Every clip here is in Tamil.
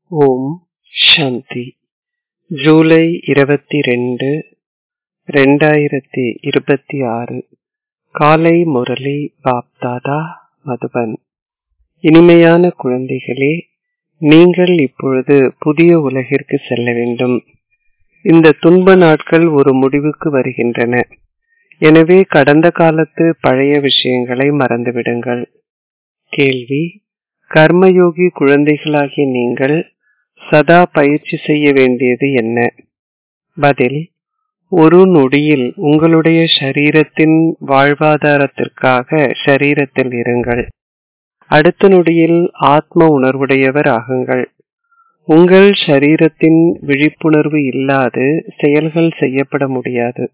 ஓம் சாந்தி ஜூலை இருபத்தி ரெண்டு ரெண்டாயிரத்தி இருபத்தி ஆறு காலை முரளி பாப்தாதா மதுபன் இனிமையான குழந்தைகளே நீங்கள் இப்பொழுது புதிய உலகிற்கு செல்ல வேண்டும் இந்த துன்ப நாட்கள் ஒரு முடிவுக்கு வருகின்றன எனவே கடந்த காலத்து பழைய விஷயங்களை மறந்துவிடுங்கள் கேள்வி கர்மயோகி குழந்தைகளாகிய நீங்கள் சதா பயிற்சி செய்ய வேண்டியது என்ன பதில் ஒரு நொடியில் உங்களுடைய ஷரீரத்தின் வாழ்வாதாரத்திற்காக ஷரீரத்தில் இருங்கள் அடுத்த நொடியில் ஆத்ம உணர்வுடையவர் ஆகுங்கள் உங்கள் ஷரீரத்தின் விழிப்புணர்வு இல்லாது செயல்கள் செய்யப்பட முடியாது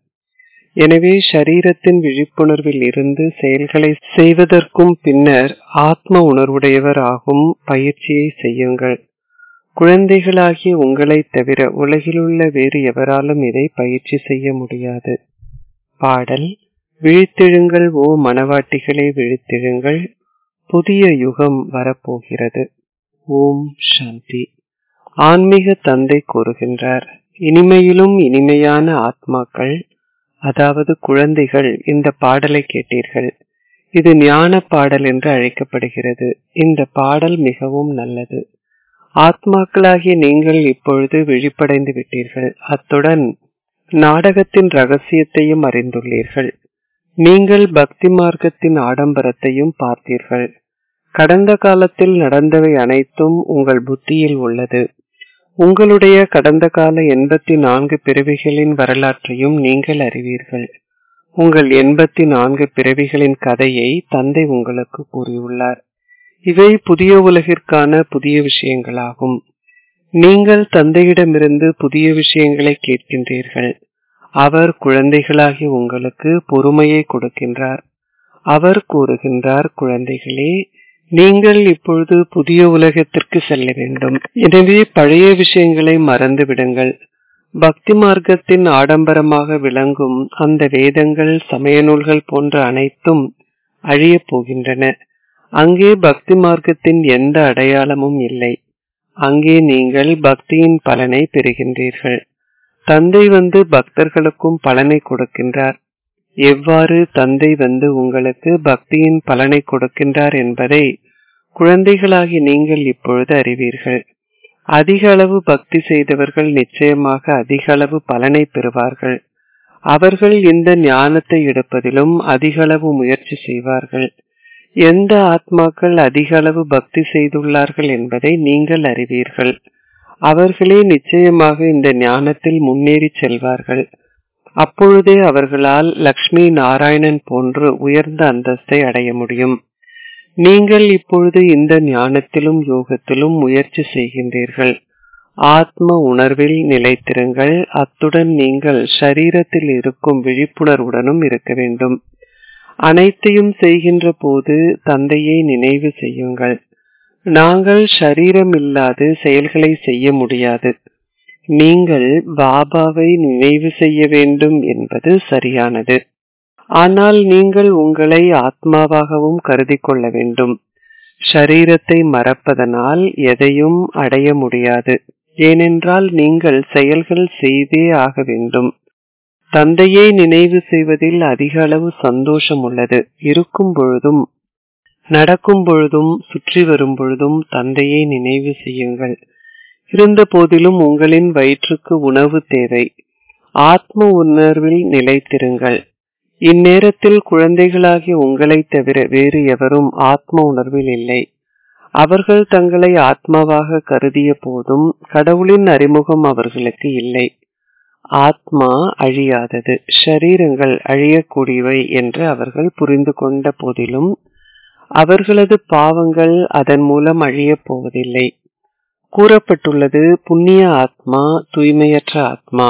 எனவே ஷரீரத்தின் விழிப்புணர்வில் இருந்து செயல்களை செய்வதற்கும் பின்னர் ஆத்ம உணர்வுடையவர் ஆகும் பயிற்சியை செய்யுங்கள் குழந்தைகளாகிய உங்களைத் தவிர உலகிலுள்ள வேறு எவராலும் இதை பயிற்சி செய்ய முடியாது பாடல் விழித்தெழுங்கள் ஓ மனவாட்டிகளே விழித்தெழுங்கள் புதிய யுகம் வரப்போகிறது ஓம் சாந்தி ஆன்மீக தந்தை கூறுகின்றார் இனிமையிலும் இனிமையான ஆத்மாக்கள் அதாவது குழந்தைகள் இந்த பாடலை கேட்டீர்கள் இது ஞான பாடல் என்று அழைக்கப்படுகிறது இந்த பாடல் மிகவும் நல்லது ஆத்மாக்களாகிய நீங்கள் இப்பொழுது விழிப்படைந்து விட்டீர்கள் அத்துடன் நாடகத்தின் ரகசியத்தையும் அறிந்துள்ளீர்கள் நீங்கள் பக்தி மார்க்கத்தின் ஆடம்பரத்தையும் பார்த்தீர்கள் கடந்த காலத்தில் நடந்தவை அனைத்தும் உங்கள் புத்தியில் உள்ளது உங்களுடைய கடந்த கால எண்பத்தி நான்கு பிறவிகளின் வரலாற்றையும் நீங்கள் அறிவீர்கள் உங்கள் எண்பத்தி நான்கு பிறவிகளின் கதையை தந்தை உங்களுக்கு கூறியுள்ளார் இவை புதிய உலகிற்கான புதிய விஷயங்களாகும் நீங்கள் தந்தையிடமிருந்து புதிய விஷயங்களை கேட்கின்றீர்கள் அவர் குழந்தைகளாகி உங்களுக்கு பொறுமையை கொடுக்கின்றார் அவர் கூறுகின்றார் குழந்தைகளே நீங்கள் இப்பொழுது புதிய உலகத்திற்கு செல்ல வேண்டும் எனவே பழைய விஷயங்களை மறந்து விடுங்கள் பக்தி மார்க்கத்தின் ஆடம்பரமாக விளங்கும் அந்த வேதங்கள் சமய நூல்கள் போன்ற அனைத்தும் அழியப் போகின்றன அங்கே பக்தி மார்க்கத்தின் எந்த அடையாளமும் இல்லை அங்கே நீங்கள் பக்தியின் பலனை பெறுகின்றீர்கள் தந்தை வந்து பக்தர்களுக்கும் பலனை கொடுக்கின்றார் எவ்வாறு தந்தை வந்து உங்களுக்கு பக்தியின் பலனை கொடுக்கின்றார் என்பதை குழந்தைகளாகி நீங்கள் இப்பொழுது அறிவீர்கள் அதிக அளவு பக்தி செய்தவர்கள் நிச்சயமாக அதிக அளவு பலனை பெறுவார்கள் அவர்கள் இந்த ஞானத்தை எடுப்பதிலும் அதிக அளவு முயற்சி செய்வார்கள் எந்த ஆத்மாக்கள் அதிக அளவு பக்தி செய்துள்ளார்கள் என்பதை நீங்கள் அறிவீர்கள் அவர்களே நிச்சயமாக இந்த ஞானத்தில் முன்னேறி செல்வார்கள் அப்பொழுதே அவர்களால் லக்ஷ்மி நாராயணன் போன்று உயர்ந்த அந்தஸ்தை அடைய முடியும் நீங்கள் இப்பொழுது இந்த ஞானத்திலும் யோகத்திலும் முயற்சி செய்கின்றீர்கள் ஆத்ம உணர்வில் நிலைத்திருங்கள் அத்துடன் நீங்கள் ஷரீரத்தில் இருக்கும் விழிப்புணர்வுடனும் இருக்க வேண்டும் அனைத்தையும் செய்கின்ற போது தந்தையை நினைவு செய்யுங்கள் நாங்கள் ஷரீரம் இல்லாது செயல்களை செய்ய முடியாது நீங்கள் பாபாவை நினைவு செய்ய வேண்டும் என்பது சரியானது ஆனால் நீங்கள் உங்களை ஆத்மாவாகவும் கருதி கொள்ள வேண்டும் ஷரீரத்தை மறப்பதனால் எதையும் அடைய முடியாது ஏனென்றால் நீங்கள் செயல்கள் செய்தே ஆக வேண்டும் தந்தையை நினைவு செய்வதில் அதிக அளவு சந்தோஷம் உள்ளது இருக்கும் பொழுதும் நடக்கும் பொழுதும் சுற்றி வரும் பொழுதும் தந்தையை நினைவு செய்யுங்கள் இருந்த போதிலும் உங்களின் வயிற்றுக்கு உணவு தேவை ஆத்ம உணர்வில் நிலைத்திருங்கள் இந்நேரத்தில் குழந்தைகளாகிய உங்களைத் தவிர வேறு எவரும் ஆத்ம உணர்வில் இல்லை அவர்கள் தங்களை ஆத்மாவாக கருதிய போதும் கடவுளின் அறிமுகம் அவர்களுக்கு இல்லை ஆத்மா அழியாதது ஷரீரங்கள் அழியக்கூடியவை என்று அவர்கள் புரிந்து கொண்ட போதிலும் அவர்களது பாவங்கள் அதன் மூலம் அழியப் போவதில்லை கூறப்பட்டுள்ளது புண்ணிய ஆத்மா தூய்மையற்ற ஆத்மா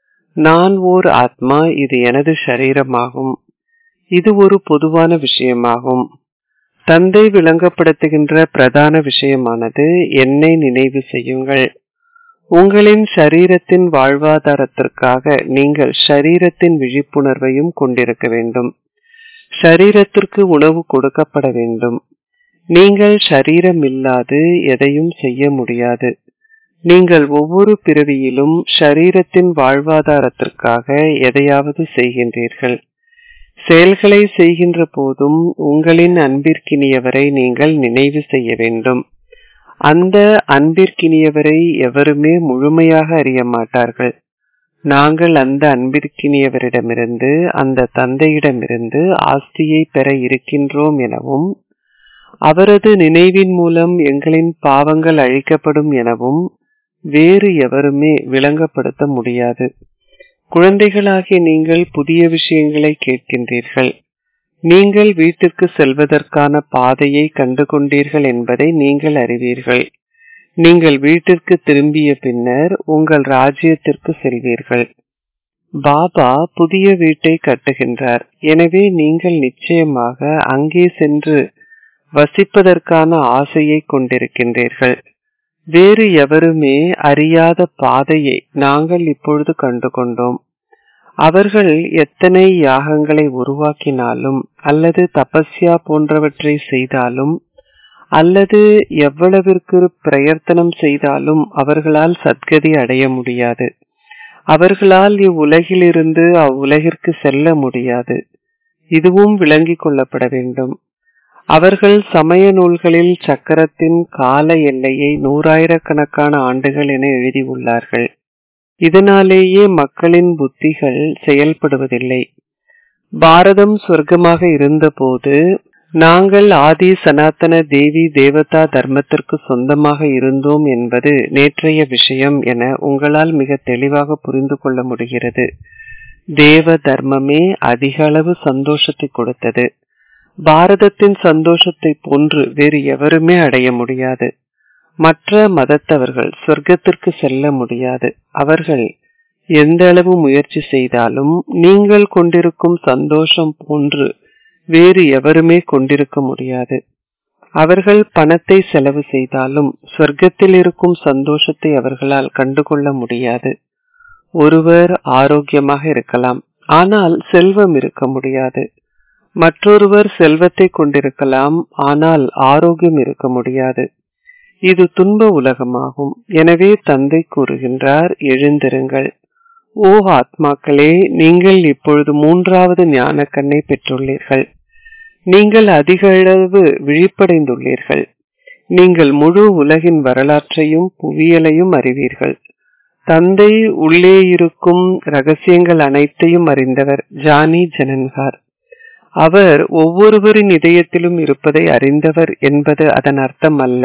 நான் ஓர் ஆத்மா இது எனது ஷரீரமாகும் இது ஒரு பொதுவான விஷயமாகும் தந்தை விளங்கப்படுத்துகின்ற பிரதான விஷயமானது என்னை நினைவு செய்யுங்கள் உங்களின் ஷரீரத்தின் வாழ்வாதாரத்திற்காக நீங்கள் ஷரீரத்தின் விழிப்புணர்வையும் கொண்டிருக்க வேண்டும் ஷரீரத்திற்கு உணவு கொடுக்கப்பட வேண்டும் நீங்கள் ஷரீரம் இல்லாது எதையும் செய்ய முடியாது நீங்கள் ஒவ்வொரு பிறவியிலும் ஷரீரத்தின் வாழ்வாதாரத்திற்காக எதையாவது செய்கின்றீர்கள் செயல்களை செய்கின்ற போதும் உங்களின் அன்பிற்கினியவரை நீங்கள் நினைவு செய்ய வேண்டும் அந்த அன்பிற்கினியவரை எவருமே முழுமையாக அறிய மாட்டார்கள் நாங்கள் அந்த அன்பிற்கினியவரிடமிருந்து அந்த தந்தையிடமிருந்து ஆஸ்தியை பெற இருக்கின்றோம் எனவும் அவரது நினைவின் மூலம் எங்களின் பாவங்கள் அழிக்கப்படும் எனவும் வேறு எவருமே விளங்கப்படுத்த முடியாது குழந்தைகளாகிய நீங்கள் புதிய விஷயங்களை கேட்கின்றீர்கள் நீங்கள் வீட்டிற்கு செல்வதற்கான பாதையை கண்டு கொண்டீர்கள் என்பதை நீங்கள் அறிவீர்கள் நீங்கள் வீட்டிற்கு திரும்பிய பின்னர் உங்கள் ராஜ்யத்திற்கு செல்வீர்கள் பாபா புதிய வீட்டை கட்டுகின்றார் எனவே நீங்கள் நிச்சயமாக அங்கே சென்று வசிப்பதற்கான ஆசையை கொண்டிருக்கின்றீர்கள் வேறு எவருமே அறியாத பாதையை நாங்கள் இப்பொழுது கண்டு கொண்டோம் அவர்கள் எத்தனை யாகங்களை உருவாக்கினாலும் அல்லது தபஸ்யா போன்றவற்றை செய்தாலும் அல்லது எவ்வளவிற்கு பிரயத்தனம் செய்தாலும் அவர்களால் சத்கதி அடைய முடியாது அவர்களால் இவ்வுலகிலிருந்து அவ்வுலகிற்கு செல்ல முடியாது இதுவும் விளங்கிக் கொள்ளப்பட வேண்டும் அவர்கள் சமய நூல்களில் சக்கரத்தின் கால எல்லையை நூறாயிரக்கணக்கான ஆண்டுகள் என எழுதியுள்ளார்கள் இதனாலேயே மக்களின் புத்திகள் செயல்படுவதில்லை பாரதம் சொர்க்கமாக இருந்தபோது நாங்கள் ஆதி சனாதன தேவி தேவதா தர்மத்திற்கு சொந்தமாக இருந்தோம் என்பது நேற்றைய விஷயம் என உங்களால் மிக தெளிவாக புரிந்து கொள்ள முடிகிறது தேவ தர்மமே அதிக அளவு சந்தோஷத்தை கொடுத்தது பாரதத்தின் சந்தோஷத்தை போன்று வேறு எவருமே அடைய முடியாது மற்ற மதத்தவர்கள் சொர்க்கத்திற்கு செல்ல முடியாது அவர்கள் எந்த அளவு முயற்சி செய்தாலும் நீங்கள் கொண்டிருக்கும் சந்தோஷம் போன்று வேறு எவருமே கொண்டிருக்க முடியாது அவர்கள் பணத்தை செலவு செய்தாலும் சொர்க்கத்தில் இருக்கும் சந்தோஷத்தை அவர்களால் கண்டுகொள்ள முடியாது ஒருவர் ஆரோக்கியமாக இருக்கலாம் ஆனால் செல்வம் இருக்க முடியாது மற்றொருவர் செல்வத்தை கொண்டிருக்கலாம் ஆனால் ஆரோக்கியம் இருக்க முடியாது இது துன்ப உலகமாகும் எனவே தந்தை கூறுகின்றார் எழுந்திருங்கள் ஓ ஆத்மாக்களே நீங்கள் இப்பொழுது மூன்றாவது ஞான கண்ணை பெற்றுள்ளீர்கள் நீங்கள் அதிக அளவு விழிப்படைந்துள்ளீர்கள் நீங்கள் முழு உலகின் வரலாற்றையும் புவியலையும் அறிவீர்கள் தந்தை உள்ளே இருக்கும் ரகசியங்கள் அனைத்தையும் அறிந்தவர் ஜானி ஜனன்கார் அவர் ஒவ்வொருவரின் இதயத்திலும் இருப்பதை அறிந்தவர் என்பது அதன் அர்த்தம் அல்ல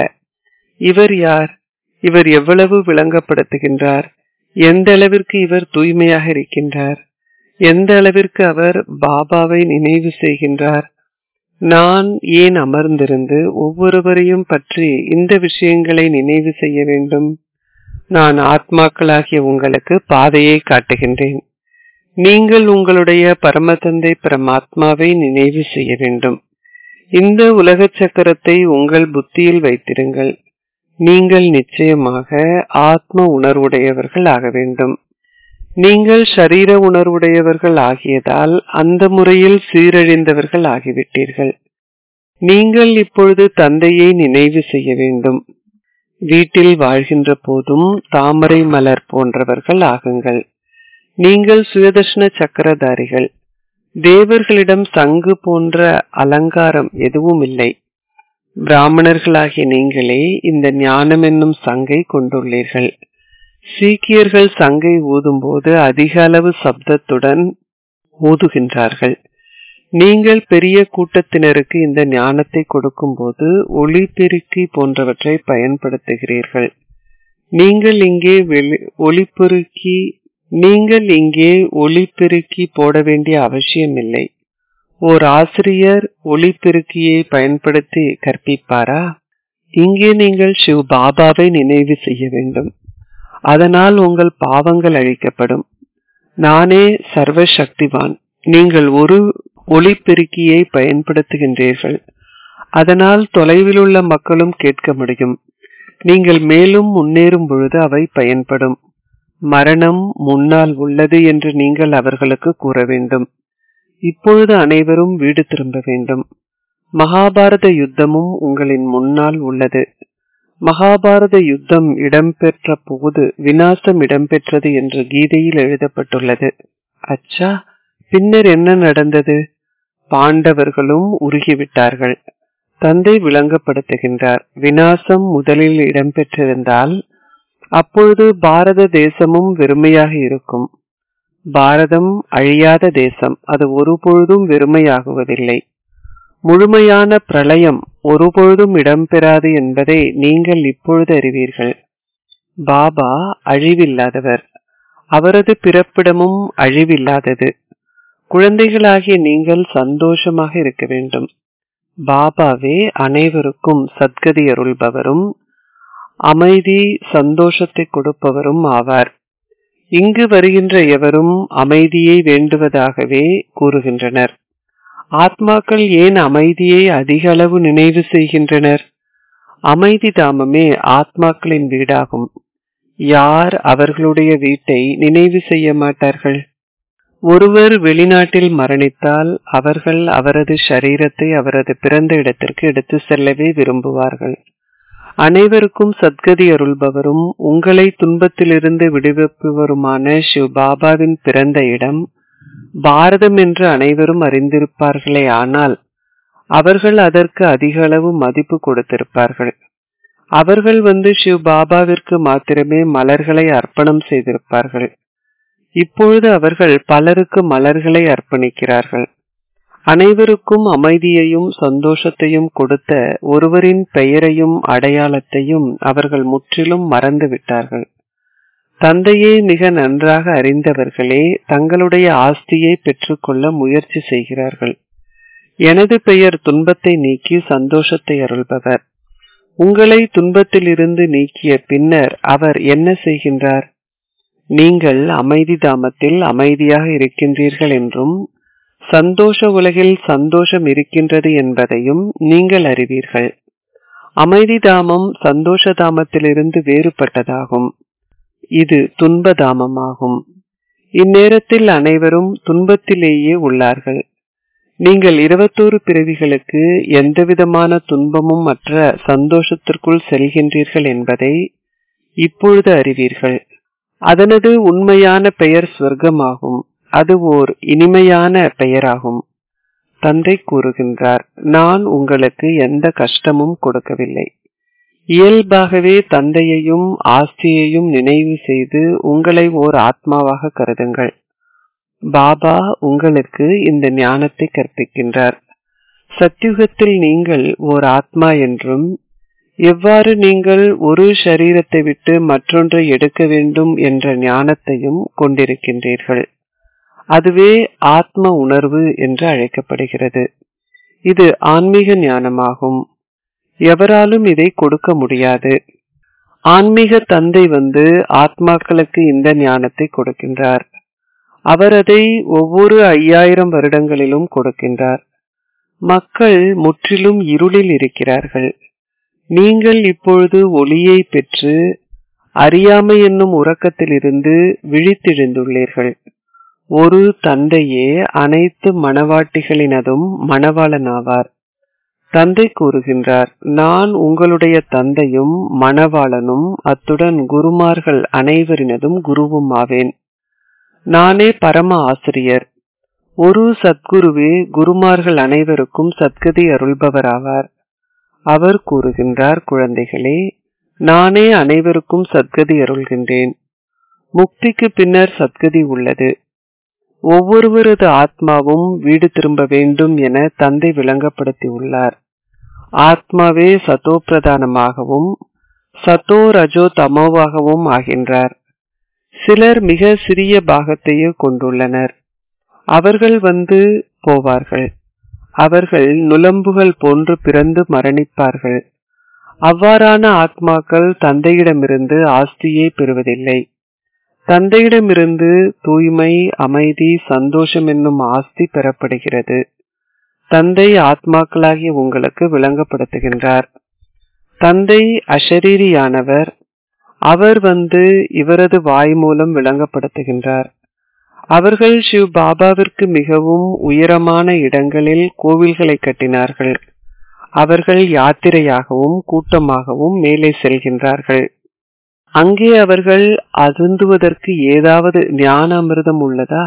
இவர் யார் இவர் எவ்வளவு விளங்கப்படுத்துகின்றார் எந்த அளவிற்கு இவர் தூய்மையாக இருக்கின்றார் எந்த அளவிற்கு அவர் பாபாவை நினைவு செய்கின்றார் நான் ஏன் அமர்ந்திருந்து ஒவ்வொருவரையும் பற்றி இந்த விஷயங்களை நினைவு செய்ய வேண்டும் நான் ஆத்மாக்களாகிய உங்களுக்கு பாதையை காட்டுகின்றேன் நீங்கள் உங்களுடைய பரமதந்தை பரமாத்மாவை நினைவு செய்ய வேண்டும் இந்த உலக சக்கரத்தை உங்கள் புத்தியில் வைத்திருங்கள் நீங்கள் நிச்சயமாக ஆத்ம உணர்வுடையவர்கள் ஆக வேண்டும் நீங்கள் ஷரீர உணர்வுடையவர்கள் ஆகியதால் அந்த முறையில் சீரழிந்தவர்கள் ஆகிவிட்டீர்கள் நீங்கள் இப்பொழுது தந்தையை நினைவு செய்ய வேண்டும் வீட்டில் வாழ்கின்ற போதும் தாமரை மலர் போன்றவர்கள் ஆகுங்கள் நீங்கள் சுயதர்ஷன சக்கரதாரிகள் தேவர்களிடம் சங்கு போன்ற அலங்காரம் எதுவும் இல்லை பிராமணர்களாகிய நீங்களே இந்த ஞானம் என்னும் சங்கை கொண்டுள்ளீர்கள் சீக்கியர்கள் சங்கை ஊதும்போது அதிக அளவு சப்தத்துடன் ஊதுகின்றார்கள் நீங்கள் பெரிய கூட்டத்தினருக்கு இந்த ஞானத்தை கொடுக்கும்போது ஒளிபெருக்கி போன்றவற்றை பயன்படுத்துகிறீர்கள் நீங்கள் இங்கே ஒளிபெருக்கி நீங்கள் இங்கே ஒளிபெருக்கி போட வேண்டிய அவசியமில்லை ஓர் ஆசிரியர் ஒளிபெருக்கியை பயன்படுத்தி கற்பிப்பாரா இங்கே நீங்கள் சிவ் பாபாவை நினைவு செய்ய வேண்டும் அதனால் உங்கள் பாவங்கள் அழிக்கப்படும் நானே சர்வ சக்திவான் நீங்கள் ஒரு ஒளிபெருக்கியை பயன்படுத்துகின்றீர்கள் அதனால் தொலைவில் உள்ள மக்களும் கேட்க முடியும் நீங்கள் மேலும் முன்னேறும் பொழுது அவை பயன்படும் மரணம் முன்னால் உள்ளது என்று நீங்கள் அவர்களுக்கு கூற வேண்டும் இப்பொழுது அனைவரும் வீடு திரும்ப வேண்டும் மகாபாரத யுத்தமும் உங்களின் முன்னால் உள்ளது மகாபாரத யுத்தம் இடம்பெற்ற போது வினாசம் இடம்பெற்றது என்று கீதையில் எழுதப்பட்டுள்ளது அச்சா பின்னர் என்ன நடந்தது பாண்டவர்களும் உருகிவிட்டார்கள் தந்தை விளங்கப்படுத்துகின்றார் வினாசம் முதலில் இடம்பெற்றிருந்தால் அப்பொழுது பாரத தேசமும் வெறுமையாக இருக்கும் பாரதம் அழியாத தேசம் அது ஒருபொழுதும் வெறுமையாகுவதில்லை முழுமையான பிரளயம் ஒருபொழுதும் இடம்பெறாது என்பதை நீங்கள் இப்பொழுது அறிவீர்கள் பாபா அழிவில்லாதவர் அவரது பிறப்பிடமும் அழிவில்லாதது குழந்தைகளாகிய நீங்கள் சந்தோஷமாக இருக்க வேண்டும் பாபாவே அனைவருக்கும் சத்கதி அருள்பவரும் அமைதி சந்தோஷத்தை கொடுப்பவரும் ஆவார் இங்கு வருகின்ற எவரும் அமைதியை வேண்டுவதாகவே கூறுகின்றனர் ஆத்மாக்கள் ஏன் அமைதியை அதிக அளவு நினைவு செய்கின்றனர் அமைதி தாமமே ஆத்மாக்களின் வீடாகும் யார் அவர்களுடைய வீட்டை நினைவு செய்ய மாட்டார்கள் ஒருவர் வெளிநாட்டில் மரணித்தால் அவர்கள் அவரது சரீரத்தை அவரது பிறந்த இடத்திற்கு எடுத்து செல்லவே விரும்புவார்கள் அனைவருக்கும் சத்கதி அருள்பவரும் உங்களை துன்பத்திலிருந்து விடுவிப்பவருமான சிவ் பாபாவின் பிறந்த இடம் பாரதம் என்று அனைவரும் அறிந்திருப்பார்களே ஆனால் அவர்கள் அதற்கு அதிக அளவு மதிப்பு கொடுத்திருப்பார்கள் அவர்கள் வந்து சிவ் பாபாவிற்கு மாத்திரமே மலர்களை அர்ப்பணம் செய்திருப்பார்கள் இப்பொழுது அவர்கள் பலருக்கு மலர்களை அர்ப்பணிக்கிறார்கள் அனைவருக்கும் அமைதியையும் சந்தோஷத்தையும் கொடுத்த ஒருவரின் பெயரையும் அடையாளத்தையும் அவர்கள் முற்றிலும் மறந்து விட்டார்கள் தந்தையை மிக நன்றாக அறிந்தவர்களே தங்களுடைய ஆஸ்தியை பெற்றுக்கொள்ள முயற்சி செய்கிறார்கள் எனது பெயர் துன்பத்தை நீக்கி சந்தோஷத்தை அருள்பவர் உங்களை துன்பத்திலிருந்து நீக்கிய பின்னர் அவர் என்ன செய்கின்றார் நீங்கள் அமைதி தாமத்தில் அமைதியாக இருக்கின்றீர்கள் என்றும் சந்தோஷ உலகில் சந்தோஷம் இருக்கின்றது என்பதையும் நீங்கள் அறிவீர்கள் அமைதி தாமம் சந்தோஷ தாமத்திலிருந்து வேறுபட்டதாகும் இது துன்ப தாமமாகும் இந்நேரத்தில் அனைவரும் துன்பத்திலேயே உள்ளார்கள் நீங்கள் இருபத்தோரு பிறவிகளுக்கு எந்தவிதமான துன்பமும் மற்ற சந்தோஷத்திற்குள் செல்கின்றீர்கள் என்பதை இப்பொழுது அறிவீர்கள் அதனது உண்மையான பெயர் சொர்க்கமாகும் அது ஓர் இனிமையான பெயராகும் தந்தை கூறுகின்றார் நான் உங்களுக்கு எந்த கஷ்டமும் கொடுக்கவில்லை இயல்பாகவே தந்தையையும் ஆஸ்தியையும் நினைவு செய்து உங்களை ஓர் ஆத்மாவாக கருதுங்கள் பாபா உங்களுக்கு இந்த ஞானத்தை கற்பிக்கின்றார் சத்யுகத்தில் நீங்கள் ஓர் ஆத்மா என்றும் எவ்வாறு நீங்கள் ஒரு சரீரத்தை விட்டு மற்றொன்றை எடுக்க வேண்டும் என்ற ஞானத்தையும் கொண்டிருக்கின்றீர்கள் அதுவே ஆத்ம உணர்வு என்று அழைக்கப்படுகிறது இது ஆன்மீக ஞானமாகும் எவராலும் இதை கொடுக்க முடியாது ஆன்மீக தந்தை வந்து ஆத்மாக்களுக்கு இந்த ஞானத்தை கொடுக்கின்றார் அவர் அதை ஒவ்வொரு ஐயாயிரம் வருடங்களிலும் கொடுக்கின்றார் மக்கள் முற்றிலும் இருளில் இருக்கிறார்கள் நீங்கள் இப்பொழுது ஒளியை பெற்று அறியாமை என்னும் உறக்கத்திலிருந்து விழித்தெழுந்துள்ளீர்கள் ஒரு தந்தையே அனைத்து மணவாட்டிகளினதும் மணவாளனாவார் தந்தை கூறுகின்றார் நான் உங்களுடைய தந்தையும் மணவாளனும் அத்துடன் குருமார்கள் அனைவரினதும் குருவும் ஆவேன் நானே பரம ஆசிரியர் ஒரு சத்குருவே குருமார்கள் அனைவருக்கும் சத்கதி அருள்பவராவார் அவர் கூறுகின்றார் குழந்தைகளே நானே அனைவருக்கும் சத்கதி அருள்கின்றேன் முக்திக்கு பின்னர் சத்கதி உள்ளது ஒவ்வொருவரது ஆத்மாவும் வீடு திரும்ப வேண்டும் என தந்தை விளங்கப்படுத்தி உள்ளார் ஆத்மாவே சத்தோ பிரதானமாகவும் சத்தோ ரஜோ தமோவாகவும் ஆகின்றார் சிலர் மிக சிறிய பாகத்தையே கொண்டுள்ளனர் அவர்கள் வந்து போவார்கள் அவர்கள் நுளம்புகள் போன்று பிறந்து மரணிப்பார்கள் அவ்வாறான ஆத்மாக்கள் தந்தையிடமிருந்து ஆஸ்தியை பெறுவதில்லை தந்தையிடமிருந்து தூய்மை அமைதி சந்தோஷம் என்னும் ஆஸ்தி பெறப்படுகிறது தந்தை ஆத்மாக்களாகிய உங்களுக்கு விளங்கப்படுத்துகின்றார் தந்தை அஷரீரியானவர் அவர் வந்து இவரது வாய் மூலம் விளங்கப்படுத்துகின்றார் அவர்கள் சிவ் பாபாவிற்கு மிகவும் உயரமான இடங்களில் கோவில்களை கட்டினார்கள் அவர்கள் யாத்திரையாகவும் கூட்டமாகவும் மேலே செல்கின்றார்கள் அங்கே அவர்கள் அருந்துவதற்கு ஏதாவது ஞான அமிர்தம் உள்ளதா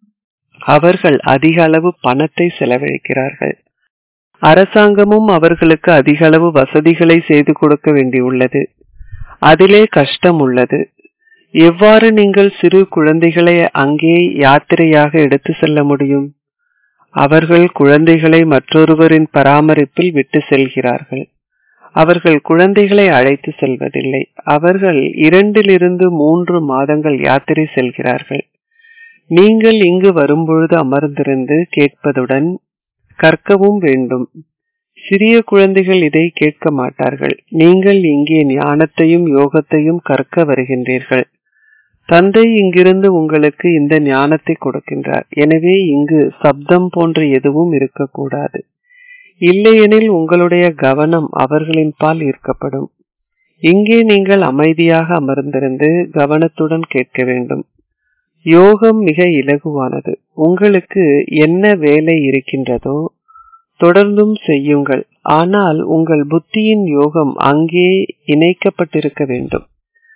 அவர்கள் அதிக அளவு பணத்தை செலவழிக்கிறார்கள் அரசாங்கமும் அவர்களுக்கு அதிக அளவு வசதிகளை செய்து கொடுக்க வேண்டியுள்ளது அதிலே கஷ்டம் உள்ளது எவ்வாறு நீங்கள் சிறு குழந்தைகளை அங்கே யாத்திரையாக எடுத்து செல்ல முடியும் அவர்கள் குழந்தைகளை மற்றொருவரின் பராமரிப்பில் விட்டு செல்கிறார்கள் அவர்கள் குழந்தைகளை அழைத்து செல்வதில்லை அவர்கள் இரண்டிலிருந்து மூன்று மாதங்கள் யாத்திரை செல்கிறார்கள் நீங்கள் இங்கு வரும்பொழுது அமர்ந்திருந்து கேட்பதுடன் கற்கவும் வேண்டும் சிறிய குழந்தைகள் இதை கேட்க மாட்டார்கள் நீங்கள் இங்கே ஞானத்தையும் யோகத்தையும் கற்க வருகின்றீர்கள் தந்தை இங்கிருந்து உங்களுக்கு இந்த ஞானத்தை கொடுக்கின்றார் எனவே இங்கு சப்தம் போன்ற எதுவும் இருக்கக்கூடாது இல்லையெனில் உங்களுடைய கவனம் அவர்களின் பால் ஈர்க்கப்படும் இங்கே நீங்கள் அமைதியாக அமர்ந்திருந்து கவனத்துடன் கேட்க வேண்டும் யோகம் மிக இலகுவானது உங்களுக்கு என்ன வேலை இருக்கின்றதோ தொடர்ந்தும் செய்யுங்கள் ஆனால் உங்கள் புத்தியின் யோகம் அங்கே இணைக்கப்பட்டிருக்க வேண்டும்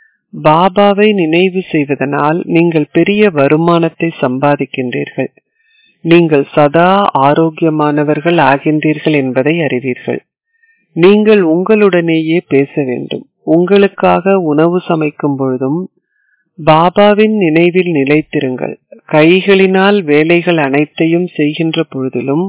பாபாவை நினைவு செய்வதனால் நீங்கள் பெரிய வருமானத்தை சம்பாதிக்கின்றீர்கள் நீங்கள் சதா ஆரோக்கியமானவர்கள் ஆகின்றீர்கள் என்பதை அறிவீர்கள் நீங்கள் உங்களுடனேயே பேச வேண்டும் உங்களுக்காக உணவு சமைக்கும் பொழுதும் பாபாவின் நினைவில் நிலைத்திருங்கள் கைகளினால் வேலைகள் அனைத்தையும் செய்கின்ற பொழுதிலும்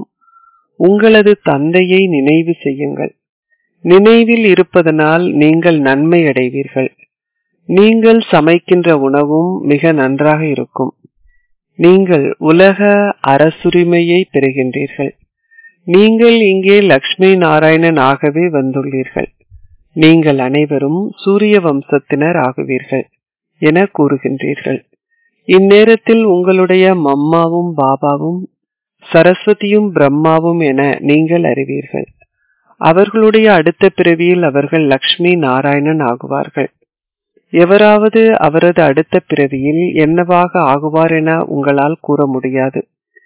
உங்களது தந்தையை நினைவு செய்யுங்கள் நினைவில் இருப்பதனால் நீங்கள் நன்மை அடைவீர்கள் நீங்கள் சமைக்கின்ற உணவும் மிக நன்றாக இருக்கும் நீங்கள் உலக அரசுரிமையை பெறுகின்றீர்கள் நீங்கள் இங்கே லக்ஷ்மி நாராயணன் ஆகவே வந்துள்ளீர்கள் நீங்கள் அனைவரும் சூரிய வம்சத்தினர் ஆகுவீர்கள் என கூறுகின்றீர்கள் இந்நேரத்தில் உங்களுடைய மம்மாவும் பாபாவும் சரஸ்வதியும் பிரம்மாவும் என நீங்கள் அறிவீர்கள் அவர்களுடைய அடுத்த பிறவியில் அவர்கள் லக்ஷ்மி நாராயணன் ஆகுவார்கள் எவராவது அவரது அடுத்த பிறவியில் என்னவாக ஆகுவார் என உங்களால் கூற முடியாது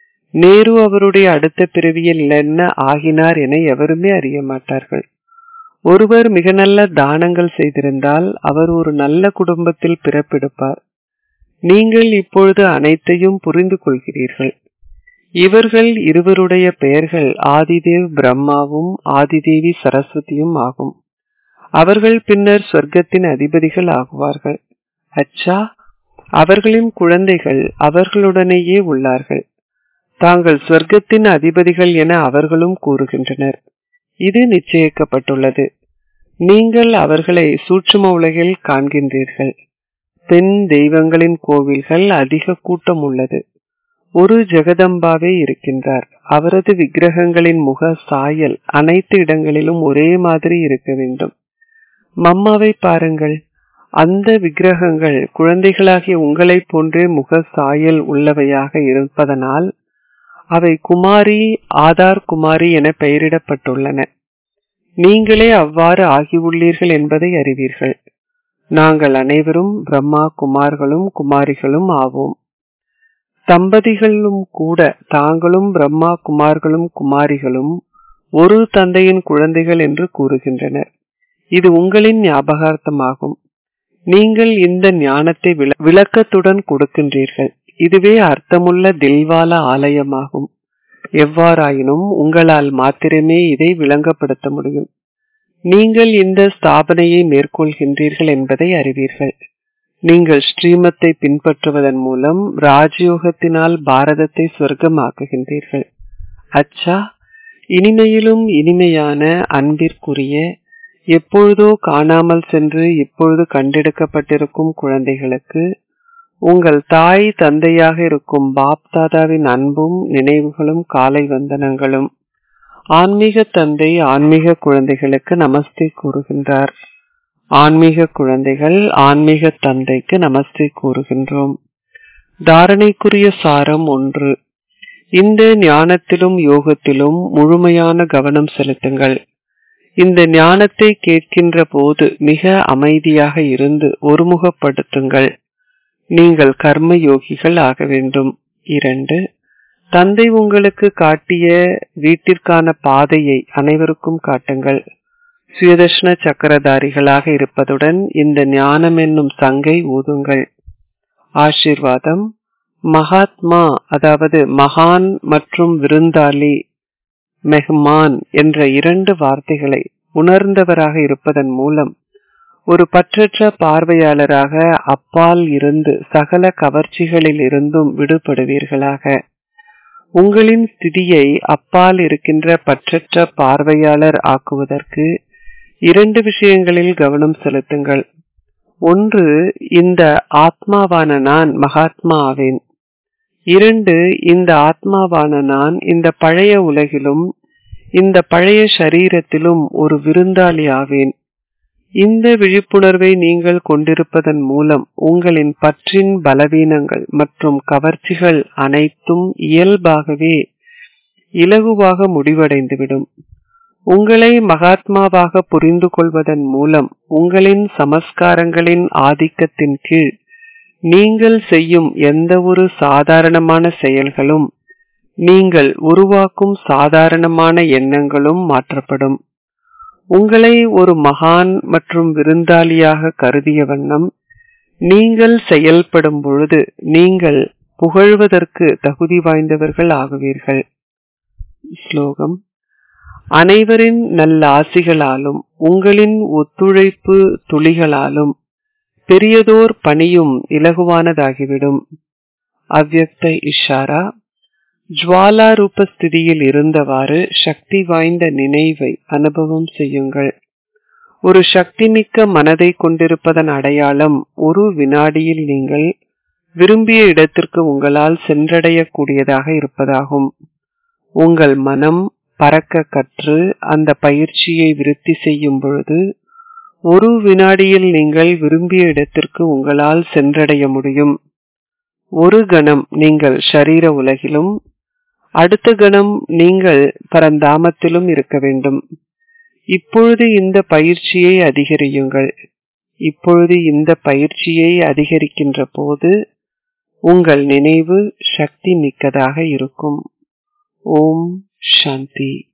நேரு அவருடைய அடுத்த பிறவியில் என்ன ஆகினார் என எவருமே அறிய மாட்டார்கள் ஒருவர் மிக நல்ல தானங்கள் செய்திருந்தால் அவர் ஒரு நல்ல குடும்பத்தில் பிறப்பெடுப்பார் நீங்கள் இப்பொழுது அனைத்தையும் புரிந்து கொள்கிறீர்கள் இவர்கள் இருவருடைய பெயர்கள் ஆதிதேவ் பிரம்மாவும் ஆதிதேவி சரஸ்வதியும் ஆகும் அவர்கள் பின்னர் சொர்க்கத்தின் அதிபதிகள் ஆகுவார்கள் அச்சா அவர்களின் குழந்தைகள் அவர்களுடனேயே உள்ளார்கள் தாங்கள் சொர்க்கத்தின் அதிபதிகள் என அவர்களும் கூறுகின்றனர் இது நிச்சயிக்கப்பட்டுள்ளது நீங்கள் அவர்களை சூட்சும உலகில் காண்கின்றீர்கள் பெண் தெய்வங்களின் கோவில்கள் அதிக கூட்டம் உள்ளது ஒரு ஜெகதம்பாவே இருக்கின்றார் அவரது விக்கிரகங்களின் முக சாயல் அனைத்து இடங்களிலும் ஒரே மாதிரி இருக்க வேண்டும் மம்மாவை பாருங்கள் அந்த விக்கிரகங்கள் குழந்தைகளாகிய உங்களைப் போன்றே முக சாயல் உள்ளவையாக இருப்பதனால் அவை குமாரி ஆதார் குமாரி என பெயரிடப்பட்டுள்ளன நீங்களே அவ்வாறு ஆகியுள்ளீர்கள் என்பதை அறிவீர்கள் நாங்கள் அனைவரும் பிரம்மா குமார்களும் குமாரிகளும் ஆவோம் தம்பதிகளும் கூட தாங்களும் பிரம்மா குமார்களும் குமாரிகளும் ஒரு தந்தையின் குழந்தைகள் என்று கூறுகின்றனர் இது உங்களின் ஞாபகார்த்தமாகும் நீங்கள் இந்த ஞானத்தை விளக்கத்துடன் கொடுக்கின்றீர்கள் இதுவே அர்த்தமுள்ள தில்வால ஆலயமாகும் எவ்வாறாயினும் உங்களால் மாத்திரமே இதை விளங்கப்படுத்த முடியும் நீங்கள் இந்த ஸ்தாபனையை மேற்கொள்கின்றீர்கள் என்பதை அறிவீர்கள் நீங்கள் ஸ்ரீமத்தை பின்பற்றுவதன் மூலம் ராஜயோகத்தினால் பாரதத்தை சொர்க்கமாக்குகின்றீர்கள் அச்சா இனிமையிலும் இனிமையான அன்பிற்குரிய எப்பொழுதோ காணாமல் சென்று இப்பொழுது கண்டெடுக்கப்பட்டிருக்கும் குழந்தைகளுக்கு உங்கள் தாய் தந்தையாக இருக்கும் பாப் தாதாவின் அன்பும் நினைவுகளும் காலை வந்தனங்களும் ஆன்மீக தந்தை ஆன்மீக குழந்தைகளுக்கு நமஸ்தே கூறுகின்றார் ஆன்மீக குழந்தைகள் ஆன்மீக தந்தைக்கு நமஸ்தே கூறுகின்றோம் தாரணைக்குரிய சாரம் ஒன்று இந்த ஞானத்திலும் யோகத்திலும் முழுமையான கவனம் செலுத்துங்கள் இந்த ஞானத்தை கேட்கின்ற போது மிக அமைதியாக இருந்து ஒருமுகப்படுத்துங்கள் நீங்கள் கர்ம யோகிகள் ஆக வேண்டும் இரண்டு தந்தை உங்களுக்கு காட்டிய வீட்டிற்கான பாதையை அனைவருக்கும் காட்டுங்கள் சுயதர்ஷன சக்கரதாரிகளாக இருப்பதுடன் இந்த ஞானம் என்னும் சங்கை ஊதுங்கள் ஆசிர்வாதம் மகாத்மா அதாவது மகான் மற்றும் விருந்தாளி மெஹ்மான் என்ற இரண்டு வார்த்தைகளை உணர்ந்தவராக இருப்பதன் மூலம் ஒரு பற்றற்ற பார்வையாளராக அப்பால் இருந்து சகல கவர்ச்சிகளில் இருந்தும் விடுபடுவீர்களாக உங்களின் ஸ்திதியை அப்பால் இருக்கின்ற பற்றற்ற பார்வையாளர் ஆக்குவதற்கு இரண்டு விஷயங்களில் கவனம் செலுத்துங்கள் ஒன்று இந்த ஆத்மாவான நான் மகாத்மா ஆவேன் இரண்டு இந்த ஆத்மாவான நான் இந்த பழைய உலகிலும் இந்த பழைய சரீரத்திலும் ஒரு விருந்தாளி ஆவேன் இந்த விழிப்புணர்வை நீங்கள் கொண்டிருப்பதன் மூலம் உங்களின் பற்றின் பலவீனங்கள் மற்றும் கவர்ச்சிகள் அனைத்தும் இயல்பாகவே இலகுவாக முடிவடைந்துவிடும் உங்களை மகாத்மாவாக புரிந்து கொள்வதன் மூலம் உங்களின் சமஸ்காரங்களின் ஆதிக்கத்தின் கீழ் நீங்கள் செய்யும் எந்த ஒரு சாதாரணமான செயல்களும் நீங்கள் உருவாக்கும் சாதாரணமான எண்ணங்களும் மாற்றப்படும் உங்களை ஒரு மகான் மற்றும் விருந்தாளியாக கருதிய வண்ணம் நீங்கள் செயல்படும் பொழுது நீங்கள் புகழ்வதற்கு தகுதி வாய்ந்தவர்கள் ஆகுவீர்கள் ஸ்லோகம் அனைவரின் நல்ல ஆசிகளாலும் உங்களின் ஒத்துழைப்பு துளிகளாலும் பெரியதோர் பணியும் இலகுவானதாகிவிடும் அவ்வக்த இஷாரா ஜுவாலா ரூப ஸ்திதியில் இருந்தவாறு சக்தி வாய்ந்த நினைவை அனுபவம் செய்யுங்கள் ஒரு சக்திமிக்க மனதை கொண்டிருப்பதன் அடையாளம் ஒரு வினாடியில் நீங்கள் விரும்பிய இடத்திற்கு உங்களால் சென்றடையக்கூடியதாக இருப்பதாகும் உங்கள் மனம் பறக்க கற்று அந்த பயிற்சியை விருத்தி செய்யும் பொழுது ஒரு வினாடியில் நீங்கள் விரும்பிய இடத்திற்கு உங்களால் சென்றடைய முடியும் ஒரு கணம் நீங்கள் ஷரீர உலகிலும் அடுத்த கணம் நீங்கள் பரந்தாமத்திலும் இருக்க வேண்டும் இப்பொழுது இந்த பயிற்சியை அதிகரியுங்கள் இப்பொழுது இந்த பயிற்சியை அதிகரிக்கின்ற போது உங்கள் நினைவு சக்தி மிக்கதாக இருக்கும் ஓம் சாந்தி